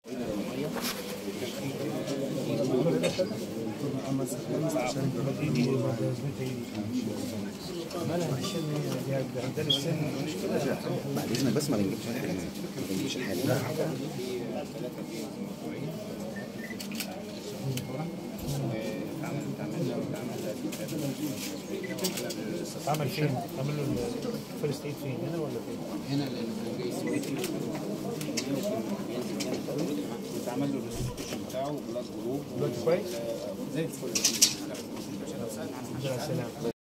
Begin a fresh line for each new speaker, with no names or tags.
بعد اذنك بس ما بنجيبش الحاجه ما بنجيبش الحاجه
عمل فين؟ عمل له الفيرست ايد فين؟ هنا ولا فين؟
هنا الجيسيتي بيتعمل له الريسبشن بتاعه بلاد جروب
دلوقتي كويس؟
زي الفل
الحمد لله على السلامة